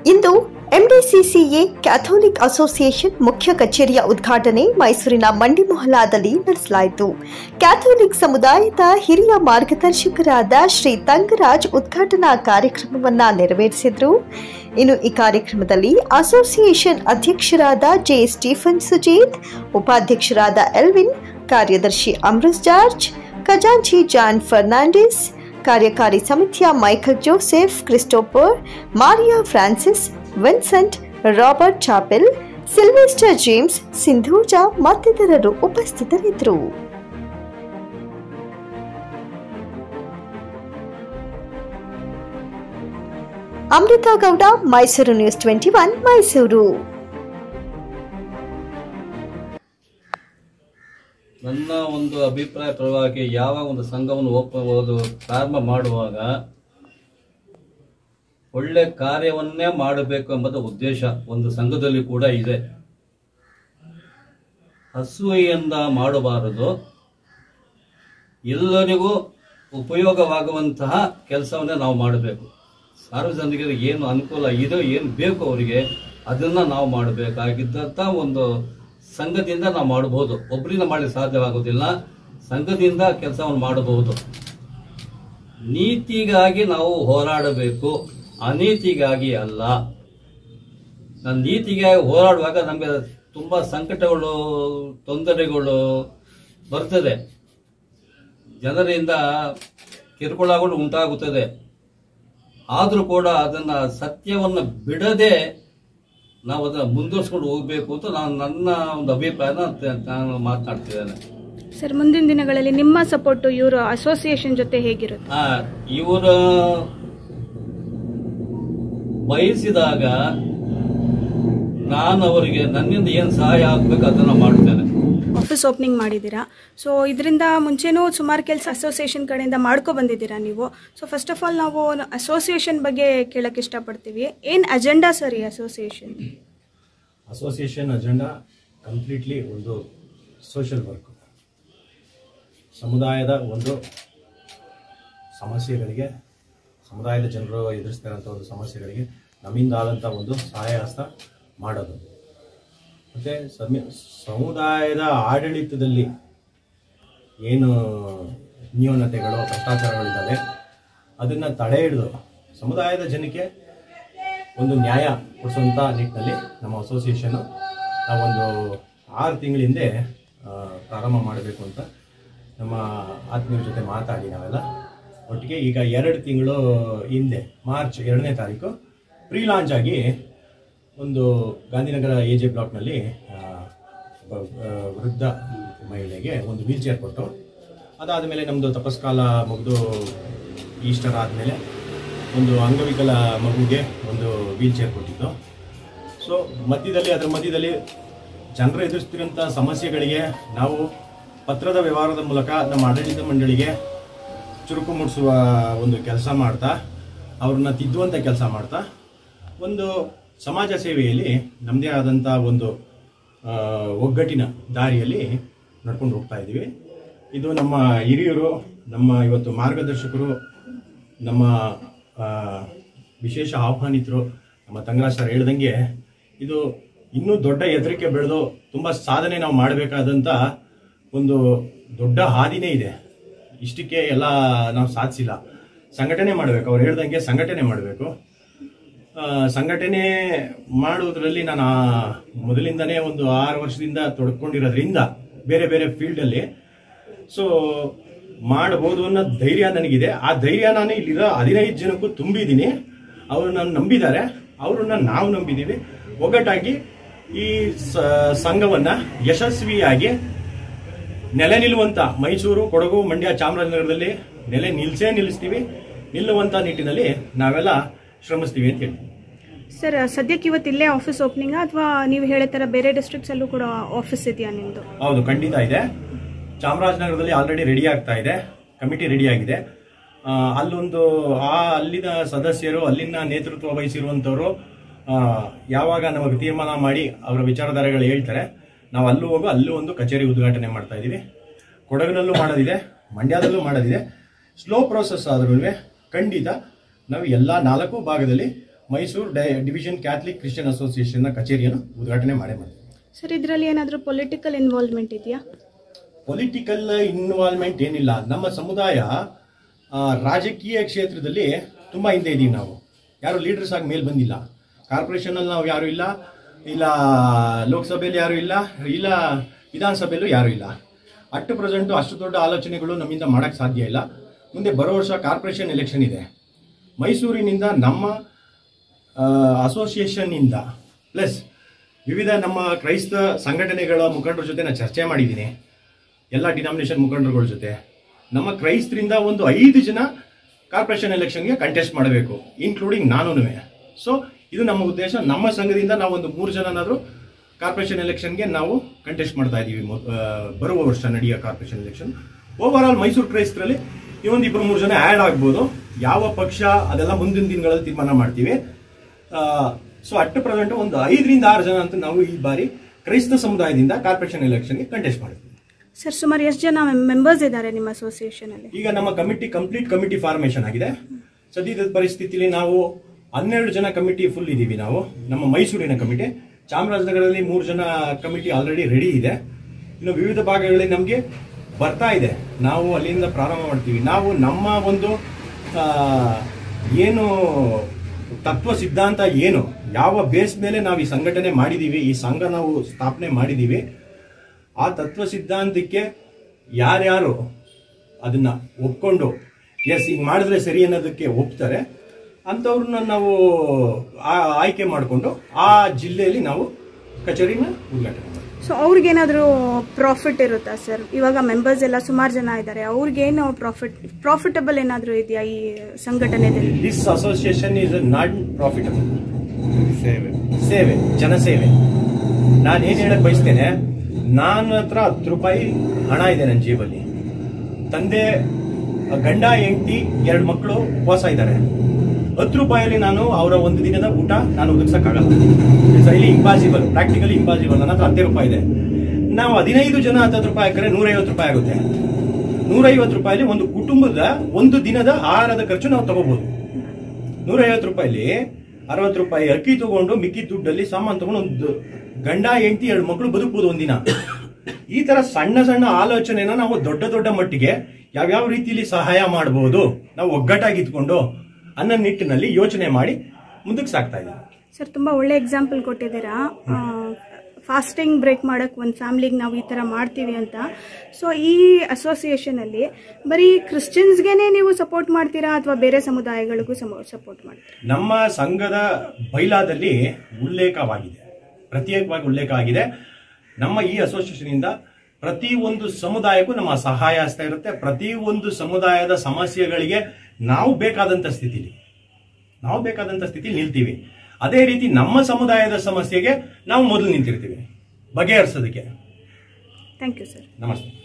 ಇಂದು ಎಂಡಿಸಿಸಿಎ Catholic association ಮುಖ್ಯ ಕಚೇರಿಯ ಉದ್ಘಾಟನೆ ಮೈಸೂರಿನ ಮಂಡಿ ಮೊಹಲಾದಲ್ಲಿ ನಡೆಸಲಾಯಿತು ಕ್ಯಾಥೋಲಿಕ್ ಸಮುದಾಯದ ಹಿರಿಯ ಮಾರ್ಗದರ್ಶಕರಾದ ಶ್ರೀ ತಂಗರಾಜ್ ಉದ್ಘಾಟನಾ ಕಾರ್ಯಕ್ರಮವನ್ನ ನೆರವೇರಿಸಿದ್ರು ಇನ್ನು ಈ ಕಾರ್ಯಕ್ರಮದಲ್ಲಿ ಅಸೋಸಿಯೇಷನ್ ಅಧ್ಯಕ್ಷರಾದ ಜೆ ಸ್ಟೀಫನ್ ಸುಜೀತ್ ಉಪಾಧ್ಯಕ್ಷರಾದ ಎಲ್ವಿನ್ ಕಾರ್ಯದರ್ಶಿ ಅಮ್ರಸ್ ಜಾರ್ಜ್ ಖಜಾಂಚಿ ಜಾನ್ ಫರ್ನಾಂಡಿಸ್ ಕಾರ್ಯಕಾರಿ ಸಮಿತಿಯ Michael Joseph Christopher Maria Francis Vincent Robert Chapel Sylvester James Sindhuja ಮತ್ತಿತರರು ಉಪಸ್ಥಿತರಿದ್ದರು Amrutha Gowda Mysuru news twenty one Mysuru ನನ್ನ ಒಂದು ಅಭಿಪ್ರಾಯ ಪರವಾಗಿ ಯಾವ ಒಂದು ಸಂಘವನ್ನು ಓಪ ಒಂದು ಪ್ರಾರಂಭ ಮಾಡುವಾಗ ಒಳ್ಳೆ ಕಾರ್ಯವನ್ನೇ ಮಾಡಬೇಕು ಎಂಬುದು ಉದ್ದೇಶ ಒಂದು ಸಂಘದಲ್ಲಿ ಕೂಡ ಇದೆ ಅಸೂಯೆಯಿಂದ ಮಾಡಬಾರದು ಎಲ್ಲರಿಗೂ ಉಪಯೋಗವಾಗುವಂತಹ ಕೆಲಸವನ್ನೇ ನಾವು ಮಾಡಬೇಕು ಸಾರ್ವಜನಿಕರಿಗೆ ಏನು ಅನುಕೂಲ ಇದೋ ಏನು ಬೇಕು ಅವರಿಗೆ ಅದನ್ನ ನಾವು ಮಾಡಬೇಕಾಗಿದ್ದಂಥ ಒಂದು ಸಂಘದಿಂದ ನಾವು ಮಾಡಬಹುದು ಒಬ್ಬರಿಂದ ಮಾಡಿ ಸಾಧ್ಯವಾಗುವುದಿಲ್ಲ ಸಂಘದಿಂದ ಕೆಲಸವನ್ನು ಮಾಡಬಹುದು ನೀತಿಗಾಗಿ ನಾವು ಹೋರಾಡಬೇಕು ಅನೀತಿಗಾಗಿ ಅಲ್ಲ ನಾನು ನೀತಿಗಾಗಿ ಹೋರಾಡುವಾಗ ನಮಗೆ ತುಂಬ ಸಂಕಟಗಳು ತೊಂದರೆಗಳು ಬರ್ತದೆ ಜನರಿಂದ ಕಿರುಕುಳಗಳು ಉಂಟಾಗುತ್ತದೆ ಆದರೂ ಕೂಡ ಅದನ್ನ ಸತ್ಯವನ್ನ ಬಿಡದೆ ನಾವು ಅದನ್ನ ಮುಂದುವರ್ಸ್ಕೊಂಡು ಹೋಗ್ಬೇಕು ಅಂತ ನಾನು ನನ್ನ ಒಂದು ಅಭಿಪ್ರಾಯನ ತ- ನಾನು ಮಾತನಾಡ್ತಿದ್ದೇನೆ ಸರ್ ಮುಂದಿನ ದಿನಗಳಲ್ಲಿ ನಿಮ್ಮ ಸಪೋರ್ಟು ಇವರು ಅಸೋಸಿಯೇಷನ್ ಜೊತೆ ಹೇಗಿರುತ್ತೆ ಆ ಇವರ ಬಯಸಿದಾಗ ನಾನು ಅವರಿಗೆ ನನ್ನಿಂದ ಏನು ಸಹಾಯ ಆಗ್ಬೇಕು ಅದನ್ನ ಮಾಡ್ತೇನೆ ಆಫೀಸ್ ಓಪನಿಂಗ್ ಮಾಡಿದ್ದೀರಾ ಸೊ ಇದರಿಂದ ಮುಂಚೆನೂ ಸುಮಾರು ಕೆಲಸ ಅಸೋಸಿಯೇಷನ್ ಕಡೆಯಿಂದ ಮಾಡ್ಕೊ ಬಂದಿದ್ದೀರಾ ನೀವು ಸೊ ಫಸ್ಟ್ ಆಫ್ ಆಲ್ ನಾವು ಅಸೋಸಿಯೇಷನ್ ಬಗ್ಗೆ ಕೇಳಕ್ಕೆ ಇಷ್ಟಪಡ್ತೀವಿ ಏನು ಅಜೆಂಡಾ ಸರ್ ಈ ಅಸೋಸಿಯೇಷನ್ ಅಸೋಸಿಯೇಷನ್ ಅಜೆಂಡಾ ಕಂಪ್ಲೀಟ್ಲಿ ಒಂದು ಸೋಷಿಯಲ್ ವರ್ಕ್ ಸಮುದಾಯದ ಒಂದು ಸಮಸ್ಯೆಗಳಿಗೆ ಸಮುದಾಯದ ಜನರು ಎದುರಿಸ್ತಾ ಇರೋಂಥ ಒಂದು ಸಮಸ್ಯೆಗಳಿಗೆ ನಮ್ಮಿಂದ ಆದಂಥ ಒಂದು ಸಹಾಯ ಹಸ್ತ ಮಾಡೋದು ಮತ್ತು ಸಮಿ ಸಮುದಾಯದ ಆಡಳಿತದಲ್ಲಿ ಏನು ನ್ಯೂನತೆಗಳು ಭ್ರಷ್ಟಾಚಾರಗಳಿದ್ದಾವೆ ಅದನ್ನು ತಡೆ ಹಿಡಿದು ಸಮುದಾಯದ ಜನಕ್ಕೆ ಒಂದು ನ್ಯಾಯ ಕೊಡಿಸುವಂಥ ನಿಟ್ಟಿನಲ್ಲಿ ನಮ್ಮ ಅಸೋಸಿಯೇಷನ್ನು ನಾವೊಂದು ಆರು ತಿಂಗಳ ಹಿಂದೆ ಆ, ಪ್ರಾರಂಭ ಮಾಡಬೇಕು ಅಂತ ನಮ್ಮ ಆತ್ಮೀಯರ ಜೊತೆ ಮಾತಾಡಿ ನಾವೆಲ್ಲ ಒಟ್ಟಿಗೆ ಈಗ ಎರಡು ತಿಂಗಳು ಹಿಂದೆ ಮಾರ್ಚ್ ಎರಡನೇ ತಾರೀಕು ಪ್ರೀ ಲಾಂಚ್ ಆಗಿ ಒಂದು ಗಾಂಧಿನಗರ ಎ ಜೆ ಬ್ಲಾಕ್ನಲ್ಲಿ ಆ, ಒಬ್ಬ ಆ, ವೃದ್ಧ ಮಹಿಳೆಗೆ ಒಂದು ವೀಲ್ ಚೇರ್ ಕೊಟ್ಟು ಅದಾದ ಮೇಲೆ ನಮ್ಮದು ತಪಸ್ಕಾಲ ಮುಗಿದು ಈಸ್ಟರ್ ಆದಮೇಲೆ ಒಂದು ಅಂಗವಿಕಲ ಮಗುಗೆ ಒಂದು ವೀಲ್ ಚೇರ್ ಕೊಟ್ಟಿದ್ದು ಸೊ ಮಧ್ಯದಲ್ಲಿ ಅದರ ಮಧ್ಯದಲ್ಲಿ ಜನರು ಎದುರಿಸ್ತಿರೋಂಥ ಸಮಸ್ಯೆಗಳಿಗೆ ನಾವು ಪತ್ರದ ವ್ಯವಹಾರದ ಮೂಲಕ ನಮ್ಮ ಆಡಳಿತ ಮಂಡಳಿಗೆ ಚುರುಕು ಮೂಡಿಸುವ ಒಂದು ಕೆಲಸ ಮಾಡ್ತಾ ಅವ್ರನ್ನ ತಿದ್ದುವಂಥ ಕೆಲಸ ಮಾಡ್ತಾ ಒಂದು ಸಮಾಜ ಸೇವೆಯಲ್ಲಿ ನಮ್ಮದೇ ಆದಂಥ ಒಂದು ಆ, ಒಗ್ಗಟ್ಟಿನ ದಾರಿಯಲ್ಲಿ ನಡ್ಕೊಂಡು ಹೋಗ್ತಾ ಇದ್ದೀವಿ ಇದು ನಮ್ಮ ಹಿರಿಯರು ನಮ್ಮ ಇವತ್ತು ಮಾರ್ಗದರ್ಶಕರು ನಮ್ಮ ಆ, ವಿಶೇಷ ಆಹ್ವಾನಿತರು ನಮ್ಮ ತಂಗರಾಜ್ ಸರ್ ಹೇಳ್ದಂಗೆ ಇದು ಇನ್ನೂ ದೊಡ್ಡ ಎತ್ತರಕ್ಕೆ ಬೆಳೆದು ತುಂಬ ಸಾಧನೆ ನಾವು ಮಾಡಬೇಕಾದಂಥ ಒಂದು ದೊಡ್ಡ ಹಾದಿನೇ ಇದೆ ಇಷ್ಟಕ್ಕೆ ಎಲ್ಲ ನಾವು ಸಾಧಿಸಿಲ್ಲ ಸಂಘಟನೆ ಮಾಡಬೇಕು ಅವ್ರು ಹೇಳ್ದಂಗೆ ಸಂಘಟನೆ ಮಾಡಬೇಕು ಸಂಘಟನೆ ಮಾಡುವುದರಲ್ಲಿ ನಾನು ಆ ಮೊದಲಿಂದನೇ ಒಂದು ಆರು ವರ್ಷದಿಂದ ತೊಡ್ಕೊಂಡಿರೋದ್ರಿಂದ ಬೇರೆ ಬೇರೆ ಫೀಲ್ಡಲ್ಲಿ ಸೊ ಮಾಡಬಹುದು ಅನ್ನೋ ಧೈರ್ಯ ನನಗಿದೆ ಆ ಧೈರ್ಯ ನಾನು ಇಲ್ಲಿರೋ ಹದಿನೈದು ಜನಕ್ಕೂ ತುಂಬಿದ್ದೀನಿ ಅವರು ನನ್ನ ನಂಬಿದ್ದಾರೆ ಅವ್ರನ್ನ ನಾವು ನಂಬಿದ್ದೀವಿ ಒಗ್ಗಟ್ಟಾಗಿ ಈ ಸ- ಸಂಘವನ್ನ ಯಶಸ್ವಿಯಾಗಿ ನೆಲೆ ನಿಲ್ಲುವಂತ ಮೈಸೂರು ಕೊಡಗು ಮಂಡ್ಯ ಚಾಮರಾಜನಗರದಲ್ಲಿ ನೆಲೆ ನಿಲ್ಸೇ ನಿಲ್ಲಿಸ್ತೀವಿ ನಿಲ್ಲುವಂತ ನಿಟ್ಟಿನಲ್ಲಿ ನಾವೆಲ್ಲ ಶ್ರಮಿಸ್ತೀವಿ ಅಂತ ಹೇಳ್ತೀವಿ ಸರ್ ಸದ್ಯಕ್ಕೆ ಇವತ್ತು ಇಲ್ಲೇ ಆಫೀಸ್ ಓಪನಿಂಗ್ ಅಥವಾ ನೀವು ಹೇಳೋ ಥರ ಬೇರೆ districts ಅಲ್ಲೂ ಕೂಡ ಆಫೀಸ್ ಇದೆಯಾ ನಿಮ್ಮದು ಹೌದು ಖಂಡಿತ ಇದೆ ಚಾಮರಾಜನಗರದಲ್ಲಿ ಆಲ್ರೆಡಿ ರೆಡಿ ಆಗ್ತಾ ಇದೆ ಕಮಿಟಿ ರೆಡಿ ಆಗಿದೆ ಆ, ಅಲ್ಲೊಂದು ಆ ಅಲ್ಲಿನ ಸದಸ್ಯರು ಅಲ್ಲಿನ ನೇತೃತ್ವ ವಹಿಸಿರುವಂಥವ್ರು ಆ, ಯಾವಾಗ ನಮಗೆ ತೀರ್ಮಾನ ಮಾಡಿ ಅವರ ವಿಚಾರಧಾರೆಗಳು ಹೇಳ್ತಾರೆ ನಾವು ಅಲ್ಲೂ ಹೋಗೋ ಅಲ್ಲೂ ಒಂದು ಕಚೇರಿ ಉದ್ಘಾಟನೆ ಮಾಡ್ತಾ ಇದ್ದೀವಿ ಕೊಡಗಿನಲ್ಲೂ ಮಾಡೋದಿದೆ ಮಂಡ್ಯದಲ್ಲೂ ಮಾಡೋದಿದೆ ಸ್ಲೋ ಪ್ರೋಸೆಸ್ ಆದ್ರೂ ಖಂಡಿತ ನಾವು ಎಲ್ಲ ನಾಲ್ಕು ಭಾಗದಲ್ಲಿ ಮೈಸೂರು ಡೈ- ಡಿವಿಷನ್ ಕ್ಯಾಥಲಿಕ್ ಕ್ರಿಶ್ಚಿಯನ್ ಅಸೋಸಿಯೇಷನ್ನ ಕಚೇರಿಯನ್ನು ಉದ್ಘಾಟನೆ ಮಾಡೇ ಮಾಡ್ತೀವಿ ಸರ್ ಇದರಲ್ಲಿ ಏನಾದರೂ ಪೊಲಿಟಿಕಲ್ ಇನ್ವಾಲ್ವ್ಮೆಂಟ್ ಇದೆಯಾ ಪೊಲಿಟಿಕಲ್ ಇನ್ವಾಲ್ವ್ಮೆಂಟ್ ಏನಿಲ್ಲ ನಮ್ಮ ಸಮುದಾಯ ಆ, ರಾಜಕೀಯ ಕ್ಷೇತ್ರದಲ್ಲಿ ತುಂಬ ಹಿಂದೆ ಇದ್ದೀವಿ ನಾವು ಯಾರು ಲೀಡರ್ಸ್ ಆಗಿ ಮೇಲೆ ಬಂದಿಲ್ಲ ಕಾರ್ಪೊರೇಷನಲ್ಲಿ ನಾವು ಯಾರು ಇಲ್ಲ ಇಲ್ಲ ಲೋಕಸಭೆಯಲ್ಲಿ ಯಾರು ಇಲ್ಲ ಇಲ್ಲ ವಿಧಾನಸಭೆಯಲ್ಲೂ ಯಾರು ಇಲ್ಲ ಅಟ್ ಪ್ರೆಸೆಂಟು ಅಷ್ಟು ದೊಡ್ಡ ಆಲೋಚನೆಗಳು ನಮ್ಮಿಂದ ಮಾಡೋಕ್ಕೆ ಸಾಧ್ಯ ಇಲ್ಲ ಮುಂದೆ ಬರೋ ವರ್ಷ ಕಾರ್ಪೊರೇಷನ್ ಎಲೆಕ್ಷನ್ ಇದೆ ಮೈಸೂರಿನಿಂದ ನಮ್ಮ ಅಸೋಸಿಯೇಷನ್ನಿಂದ ಪ್ಲಸ್ ವಿವಿಧ ನಮ್ಮ ಕ್ರೈಸ್ತ ಸಂಘಟನೆಗಳ ಮುಖಂಡರ ಜೊತೆ ನಾನು ಚರ್ಚೆ ಮಾಡಿದ್ದೀನಿ ಎಲ್ಲ ಡಿನಾಮಿನೇಷನ್ ಮುಖಂಡರುಗಳ ಜೊತೆ ನಮ್ಮ ಕ್ರೈಸ್ತರಿಂದ ಒಂದು ಐದು ಜನ ಕಾರ್ಪೊರೇಷನ್ ಎಲೆಕ್ಷನ್ಗೆ ಕಂಟೆಸ್ಟ್ ಮಾಡಬೇಕು ಇನ್ಕ್ಲೂಡಿಂಗ್ ನಾನು ಸೊ ಇದು ನಮ್ಮ ಉದ್ದೇಶ ನಮ್ಮ ಸಂಘದಿಂದ ನಾವು ಒಂದು ಮೂರು ಜನನಾದರೂ ಕಾರ್ಪೊರೇಷನ್ ಎಲೆಕ್ಷನ್ಗೆ ನಾವು ಕಂಟೆಸ್ಟ್ ಮಾಡ್ತಾ ಇದ್ದೀವಿ ಮೊ- ಆ, ಬರುವ ವರ್ಷ ನಡೆಯೋ corporation election over all Mysuru ಕ್ರೈಸ್ತರಲ್ಲಿ ಈ ಒಂದು ಇಬ್ಬರು ಮೂರು ಜನ ಆ್ಯಡ್ ಆಗ್ಬೋದು ಯಾವ ಪಕ್ಷ ಅದೆಲ್ಲ ಮುಂದಿನ ದಿನಗಳಲ್ಲಿ ತೀರ್ಮಾನ ಮಾಡ್ತೀವಿ ಸೊ ಅಟ್ ಪ್ರೆಸೆಂಟ್ ಒಂದು ಐದರಿಂದ ಆರು ಜನ ಅಂತ ನಾವು ಈ ಬಾರಿ ಕ್ರೈಸ್ತ ಸಮುದಾಯದಿಂದ ಕಾರ್ಪೊರೇಷನ್ ಎಲೆಕ್ಷನ್ಗೆ ಕಂಟೆಸ್ಟ್ ಮಾಡಿದ್ವಿ ಸರ್ ಸುಮಾರು ಎಷ್ಟು ಜನ ಮೆಂಬರ್ಸ್ ಇದ್ದಾರೆ ನಿಮ್ಮ ಅಸೋಸಿಯೇಷನಲ್ಲಿ ಈಗ ನಮ್ಮ ಕಮಿಟಿ ಕಂಪ್ಲೀಟ್ ಕಮಿಟಿ ಫಾರ್ಮೇಶನ್ ಆಗಿದೆ ಸದ್ಯದ ಪರಿಸ್ಥಿತಿಲಿ ನಾವು ಹನ್ನೆರಡು ಜನ ಕಮಿಟಿ ಫುಲ್ ಇದ್ದೀವಿ ನಾವು ನಮ್ಮ ಮೈಸೂರಿನ ಕಮಿಟಿ ಚಾಮರಾಜನಗರದಲ್ಲಿ ಮೂರು ಜನ ಕಮಿಟಿ ಆಲ್ರೆಡಿ ರೆಡಿ ಇದೆ ಇನ್ನು ವಿವಿಧ ಭಾಗಗಳಲ್ಲಿ ನಮಗೆ ಬರ್ತಾ ಇದೆ ನಾವು ಅಲ್ಲಿಂದ ಪ್ರಾರಂಭ ಮಾಡ್ತೀವಿ ನಾವು ನಮ್ಮ ಒಂದು ಆ, ಏನು ತತ್ವ ಸಿದ್ಧಾಂತ ಏನು ಯಾವ ಬೇಸ್ ಮೇಲೆ ನಾವು ಈ ಸಂಘಟನೆ ಮಾಡಿದ್ದೀವಿ ಈ ಸಂಘ ನಾವು ಸ್ಥಾಪನೆ ಮಾಡಿದ್ದೀವಿ ಆ ತತ್ವ ಸಿದ್ಧಾಂತಕ್ಕೆ ಯಾರ್ಯಾರು ಅದನ್ನ ಒಪ್ಕೊಂಡು ಎಸ್ ಹಿಂಗ್ ಮಾಡಿದ್ರೆ ಸರಿ ಅನ್ನೋದಕ್ಕೆ ಒಪ್ತಾರೆ ಅಂಥವ್ರನ್ನ ನಾವು ಆ- ಆಯ್ಕೆ ಮಾಡಿಕೊಂಡು ಆ ಜಿಲ್ಲೆಯಲ್ಲಿ ನಾವು ಕಚೇರಿನ ಉದ್ಘಾಟನೆ ಮಾಡ್ತೀವಿ ಸೊ ಅವ್ರಿಗೇನಾದರೂ ಪ್ರಾಫಿಟ್ ಇರುತ್ತಾ ಸರ್ ಇವಾಗ ಮೆಂಬರ್ಸ್ ಎಲ್ಲ ಸುಮಾರು ಜನ ಇದ್ದಾರೆ ಅವ್ರಿಗೇನು ಪ್ರಾಫಿಟ್ ಪ್ರಾಫಿಟಬಲ್ ಏನಾದರೂ ಇದೆಯಾ ಈ ಸಂಘಟನೆಯಲ್ಲಿ this association is not profitable ಸೇವೆ ಸೇವೆ ಜನಸೇವೆ ನಾನು ಏನ್ ಹೇಳಕ್ ಬಯಸ್ತೇನೆ ನನ್ನ ಹತ್ರ ಹತ್ತು ರೂಪಾಯಿ ಹಣ ಇದೆ ನನ್ನ ಜೇಬಲ್ಲಿ ತಂದೆ ಗಂಡ ಹೆಂಡತಿ ಎರಡು ಮಕ್ಕಳು ಉಪವಾಸ ಇದ್ದಾರೆ ಹತ್ತು ರೂಪಾಯಲ್ಲಿ ನಾನು ಅವರ ಒಂದು ದಿನದ ಊಟ ನಾನು ಒದಗಿಸಕ್ಕಾಗಲ್ಲ ಇಟ್ಸ್ ಇಲ್ಲಿ ಇಂಪಾಸಿಬಲ್ ಪ್ರಾಕ್ಟಿಕಲಿ ಇಂಪಾಸಿಬಲ್ ನನ್ನ ಹತ್ರ ಹತ್ತೇ ರೂಪಾಯಿ ಇದೆ ನಾವು ಹದಿನೈದು ಜನ ಹತ್ತತ್ತು ರೂಪಾಯಿ ಹಾಕಿದ್ರೆ ನೂರೈವತ್ತು ರೂಪಾಯಿ ಆಗುತ್ತೆ ನೂರೈವತ್ತು ರೂಪಾಯಿಲಿ ಒಂದು ಕುಟುಂಬದ ಒಂದು ದಿನದ ಆಹಾರದ ಖರ್ಚು ನಾವು ತಗೋಬಹುದು ನೂರೈವತ್ತು ರೂಪಾಯಿಲಿ ಅರವತ್ತು ರೂಪಾಯಿ ಅಕ್ಕಿ ತಗೊಂಡು ಮಿಕ್ಕಿ ದುಡ್ಡಲ್ಲಿ ಸಾಮಾನು ತಗೊಂಡು ಒಂದು ಗಂಡ ಹೆಂಡತಿ ಎರಡು ಮಕ್ಕಳು ಬದುಕಬಹುದು ಒಂದಿನ ಈ ತರ ಸಣ್ಣ ಸಣ್ಣ ಆಲೋಚನೆನ ನಾವು ದೊಡ್ಡ ದೊಡ್ಡ ಮಟ್ಟಿಗೆ ಯಾವ್ಯಾವ ರೀತಿಯಲ್ಲಿ ಸಹಾಯ ಮಾಡಬಹುದು ನಾವು ಒಗ್ಗಟ್ಟಾಗಿ ಇದ್ಕೊಂಡು ಅನ್ನೋ ನಿಟ್ಟಿನಲ್ಲಿ ಯೋಚನೆ ಮಾಡಿ ಮುಂದಕ್ಕೆ ಸಾಕ್ತಾ ಇದ್ದೀವಿ ಸರ್ ತುಂಬ ಒಳ್ಳೆ ಎಕ್ಸಾಂಪಲ್ ಕೊಟ್ಟಿದ್ದೀರಾ ಫಾಸ್ಟಿಂಗ್ ಬ್ರೇಕ್ ಮಾಡೋಕ್ಕೆ ಒಂದು ಫ್ಯಾಮ್ಲಿಗೆ ನಾವು ಈ ಥರ ಮಾಡ್ತೀವಿ ಅಂತ ಸೊ ಈ ಅಸೋಸಿಯೇಷನಲ್ಲಿ ಬರೀ ಕ್ರಿಶ್ಚಿಯನ್ಸ್ಗೆನೇ ನೀವು ಸಪೋರ್ಟ್ ಮಾಡ್ತೀರಾ ಅಥವಾ ಬೇರೆ ಸಮುದಾಯಗಳಿಗೂ ಸಪೋರ್ಟ್ ಮಾಡ್ತೀರಾ ನಮ್ಮ ಸಂಘದ ಬೈಲಾದಲ್ಲಿ ಉಲ್ಲೇಖವಾಗಿದೆ ಪ್ರತ್ಯೇಕವಾಗಿ ಉಲ್ಲೇಖ ಆಗಿದೆ ನಮ್ಮ ಈ ಅಸೋಸಿಯೇಷನ್ ಇಂದ ಪ್ರತಿ ಒಂದು ಸಮುದಾಯಕ್ಕೂ ನಮ್ಮ ಸಹಾಯ ಹಸ್ತ ಇರುತ್ತೆ ಪ್ರತಿ ಒಂದು ಸಮುದಾಯದ ಸಮಸ್ಯೆಗಳಿಗೆ ನಾವು ಬೇಕಾದಂತ ಸ್ಥಿತಿಲಿ ನಾವು ಬೇಕಾದಂತ ಸ್ಥಿತಿಲಿ ನಿಲ್ತೀವಿ ಅದೇ ರೀತಿ ನಮ್ಮ ಸಮುದಾಯದ ಸಮಸ್ಯೆಗೆ ನಾವು ಮೊದಲು ನಿಂತಿರ್ತೀವಿ ಬಗೆಹರಿಸೋದಕ್ಕೆ ಥ್ಯಾಂಕ್ ಯು ಸರ್ ನಮಸ್ತೆ